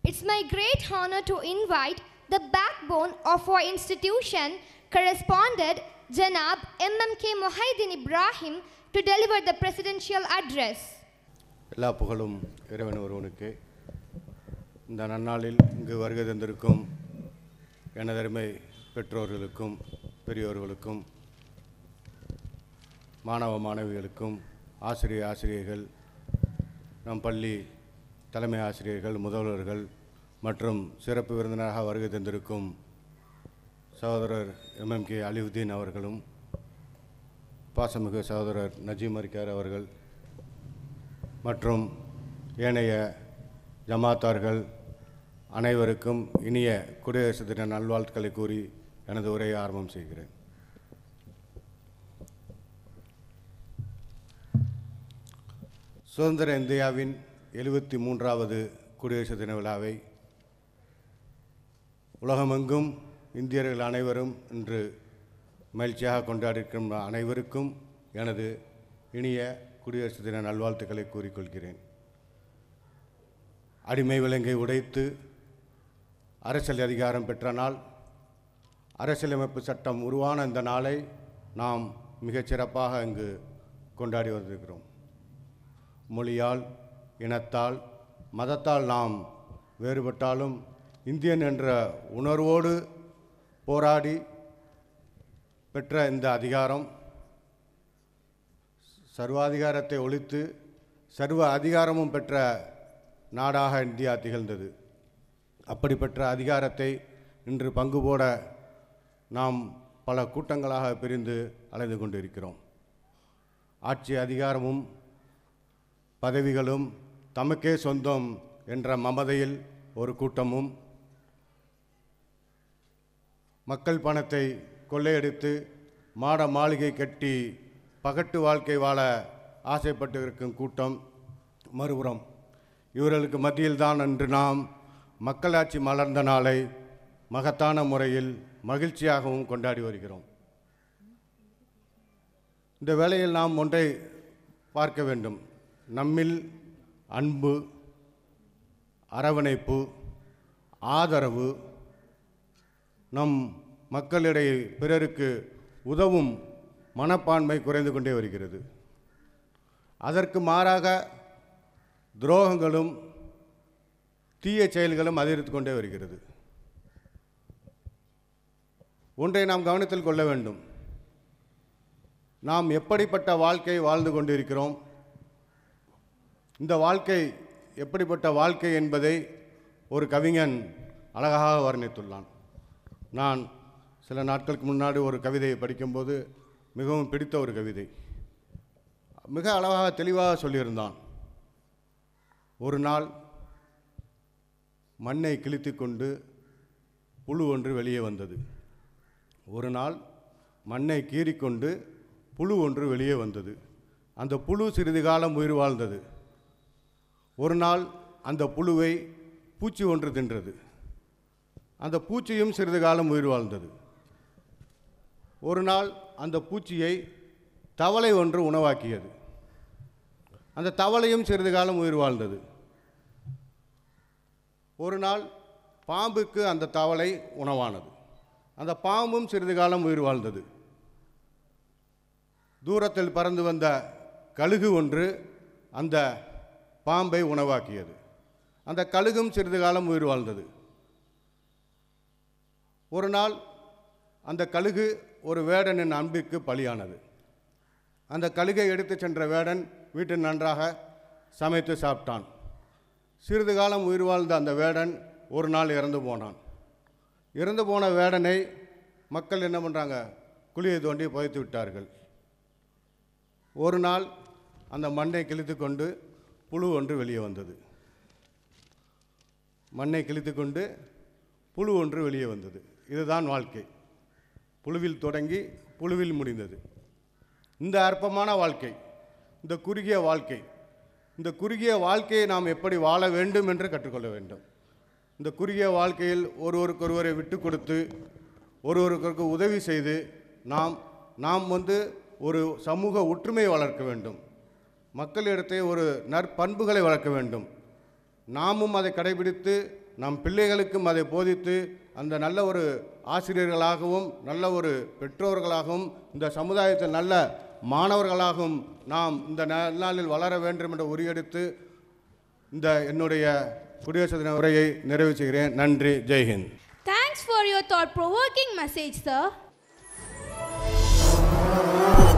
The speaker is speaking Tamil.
It's my great honor to invite the backbone of our institution, correspondent Janab MMK Mohaiddin Ibrahim, to deliver the presidential address. எல்லா புகழும் இறைவன் ஒருவனுக்கு இந்த நன்னாளில் இங்கு வருகை தந்திருக்கும் எனதருமை பெற்றோர்களுக்கும் பெரியோர்களுக்கும் மாணவ மாணவிகளுக்கும் ஆசிரிய ஆசிரியர்கள் நம் பள்ளி தலைமை ஆசிரியர்கள் முதல்வர்கள் மற்றும் சிறப்பு விருந்தினராக வருகை தந்திருக்கும் சகோதரர் எம்எம்கே அலிவுதீன் அவர்களும் பாசமிகு சகோதரர் நஜீம் அரிக்கார் அவர்கள் மற்றும் ஏனைய ஜமாத்தார்கள் அனைவருக்கும் இனிய குடியரசு தின நல்வாழ்த்துக்களை கூறி எனது உரையை ஆரம்பம் செய்கிறேன் சுதந்திர இந்தியாவின் எழுபத்தி மூன்றாவது குடியரசு தின விழாவை உலகமெங்கும் இந்தியர்கள் அனைவரும் இன்று மகிழ்ச்சியாக கொண்டாடியிருக்கும் அனைவருக்கும் எனது இனிய குடியரசு தின நல்வாழ்த்துக்களை கூறிக்கொள்கிறேன் அடிமை விலங்கை உடைத்து அரசியல் அதிகாரம் பெற்ற நாள் அரசியலமைப்பு சட்டம் உருவான இந்த நாளை நாம் மிகச் சிறப்பாக இங்கு கொண்டாடி வந்திருக்கிறோம் மொழியால் இனத்தால் மதத்தால் நாம் வேறுபட்டாலும் இந்தியன் என்ற உணர்வோடு போராடி பெற்ற இந்த அதிகாரம் சர்வாதிகாரத்தை ஒழித்து சர்வ அதிகாரமும் பெற்ற நாடாக இந்தியா திகழ்ந்தது அப்படி பெற்ற அதிகாரத்தை இன்று பங்கு போட நாம் பல கூட்டங்களாக பிரிந்து அலைந்து கொண்டிருக்கிறோம் ஆட்சி அதிகாரமும் பதவிகளும் தமக்கே சொந்தம் என்ற மமதையில் ஒரு கூட்டமும் மக்கள் பணத்தை கொள்ளையடித்து மாட மாளிகை கட்டி பகட்டு வாழ்க்கை வாழ ஆசைப்பட்டு இருக்கும் கூட்டம் மறுபுறம் இவர்களுக்கு மத்தியில்தான் அன்று நாம் மக்களாட்சி மலர்ந்த நாளை மகத்தான முறையில் மகிழ்ச்சியாகவும் கொண்டாடி வருகிறோம் இந்த வேளையில் நாம் ஒன்றை பார்க்க வேண்டும் நம்மில் அன்பு அரவணைப்பு ஆதரவு நம் மக்களிடையே பிறருக்கு உதவும் மனப்பான்மை குறைந்து கொண்டே வருகிறது அதற்கு மாறாக துரோகங்களும் தீய செயல்களும் அதிகரித்து கொண்டே வருகிறது ஒன்றை நாம் கவனத்தில் கொள்ள வேண்டும் நாம் எப்படிப்பட்ட வாழ்க்கை வாழ்ந்து கொண்டிருக்கிறோம் இந்த வாழ்க்கை எப்படிப்பட்ட வாழ்க்கை என்பதை ஒரு கவிஞன் அழகாக வர்ணித்துள்ளான் நான் சில நாட்களுக்கு முன்னாடி ஒரு கவிதையை படிக்கும்போது மிகவும் பிடித்த ஒரு கவிதை மிக அழகாக தெளிவாக சொல்லியிருந்தான் ஒரு நாள் மண்ணை கிழித்து கொண்டு புழு ஒன்று வெளியே வந்தது ஒரு நாள் மண்ணை கீறிக்கொண்டு புழு ஒன்று வெளியே வந்தது அந்த புழு சிறிது காலம் உயிர் வாழ்ந்தது ஒரு நாள் அந்த புழுவை பூச்சி ஒன்று தின்றது அந்த பூச்சியும் சிறிது காலம் உயிர் வாழ்ந்தது ஒரு நாள் அந்த பூச்சியை தவளை ஒன்று உணவாக்கியது அந்த தவளையும் சிறிது காலம் உயிர் வாழ்ந்தது ஒரு நாள் பாம்புக்கு அந்த தவளை உணவானது அந்த பாம்பும் சிறிது காலம் உயிர் வாழ்ந்தது தூரத்தில் பறந்து வந்த கழுகு ஒன்று அந்த பாம்பை உணவாக்கியது அந்த கழுகும் சிறிது காலம் உயிர் வாழ்ந்தது ஒரு நாள் அந்த கழுகு ஒரு வேடனின் அன்பிற்கு பலியானது அந்த கழுகை எடுத்துச் சென்ற வேடன் வீட்டில் நன்றாக சமைத்து சாப்பிட்டான் சிறிது காலம் உயிர் வாழ்ந்த அந்த வேடன் ஒரு நாள் இறந்து போனான் இறந்து போன வேடனை மக்கள் என்ன பண்ணுறாங்க குழியை தோண்டி புதைத்து விட்டார்கள் ஒரு நாள் அந்த மண்ணை கிழித்து கொண்டு புழு ஒன்று வெளியே வந்தது மண்ணை கிழித்து கொண்டு புழு ஒன்று வெளியே வந்தது இதுதான் வாழ்க்கை புழுவில் தொடங்கி புழுவில் முடிந்தது இந்த அற்பமான வாழ்க்கை இந்த குறுகிய வாழ்க்கை இந்த குறுகிய வாழ்க்கையை நாம் எப்படி வாழ வேண்டும் என்று கற்றுக்கொள்ள வேண்டும் இந்த குறுகிய வாழ்க்கையில் ஒருவருக்கொருவரை விட்டு கொடுத்து ஒருவருக்கொருக்கு உதவி செய்து நாம் நாம் வந்து ஒரு சமூக ஒற்றுமையை வளர்க்க வேண்டும் மக்களிடத்தை ஒரு நற்பண்புகளை வளர்க்க வேண்டும் நாமும் அதை கடைபிடித்து நம் பிள்ளைகளுக்கும் அதை போதித்து அந்த நல்ல ஒரு ஆசிரியர்களாகவும் நல்ல ஒரு பெற்றோர்களாகவும் இந்த சமுதாயத்தில் நல்ல மாணவர்களாகவும் நாம் இந்த நன்னாளில் வளர வேண்டும் என்று உரியெடுத்து இந்த என்னுடைய குடியரசு தின உரையை நிறைவு செய்கிறேன் நன்றி ஜெய்ஹிந்த் Thanks for your thought provoking message, sir.